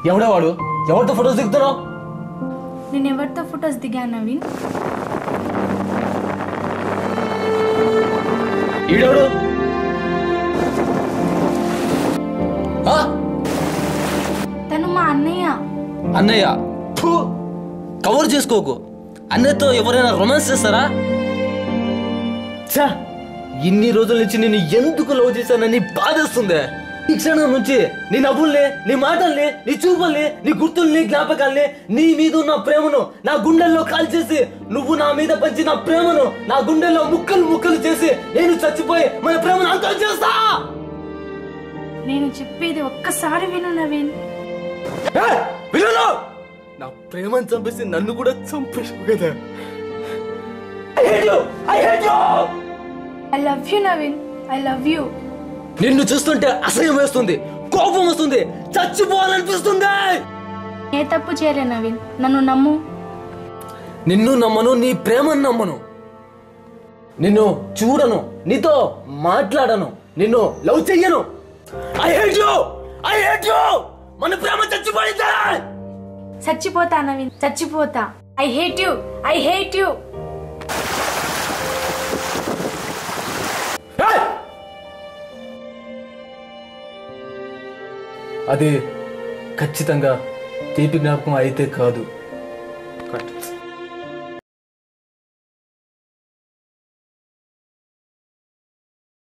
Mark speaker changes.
Speaker 1: ఎవడే వాడు ఎవరితో ఫోటోస్ దిగుతున్నావు
Speaker 2: నేను ఎవరితో ఫొటోస్ దిగాను నవీన్
Speaker 1: ఈడెవడు ఆ?
Speaker 2: తను మా అన్నయ్య
Speaker 1: అన్నయ్య ఫు! కవర్ చేసుకోకు అన్నయ్యతో ఎవరైనా రొమాన్స్ చేస్తారా ఛా! ఇన్ని రోజుల నుంచి నేను ఎందుకు లవ్ చేశానని బాధేస్తుంది ఈ క్షణం నుంచి నీ నవ్వుల్ని నీ మాటల్ని నీ చూపుల్ని నీ గుర్తుల్ని జ్ఞాపకాల్ని నీ మీద ఉన్న ప్రేమను నా గుండెల్లో కాల్చేసి నువ్వు నా మీద పంచి నా ప్రేమను నా గుండెల్లో ముక్కలు ముక్కలు చేసి నేను చచ్చిపోయి మన ప్రేమను అంతం చేస్తా
Speaker 2: నేను చెప్పేది ఒక్కసారి విను నవీన్
Speaker 1: ఏయ్! విలువలు! నా ప్రేమను చంపేసి నన్ను కూడా చంపేసావు కదా I hate you! I hate you!
Speaker 2: I love you Naveen I love you
Speaker 1: నిన్ను చూస్తుంటే అసహ్యం వేస్తుంది కోపం వస్తుంది చచ్చిపోవాలనిపిస్తుంది
Speaker 2: ఏ తప్పు చేయలే నవీన్ నన్ను నమ్ము
Speaker 1: నిన్ను నమ్మను నీ ప్రేమను నమ్మను నిన్ను చూడను నీతో మాట్లాడను నిన్ను లవ్ చెయ్యను I hate you I hate you మన ప్రేమ చచ్చిపోయిందా
Speaker 2: చచ్చిపోతా నవీన్ చచ్చిపోతా I hate you I hate you
Speaker 1: ఏయ్! అది ఖచ్చితంగా తీపి జ్ఞాపకం అయితే కాదు కట్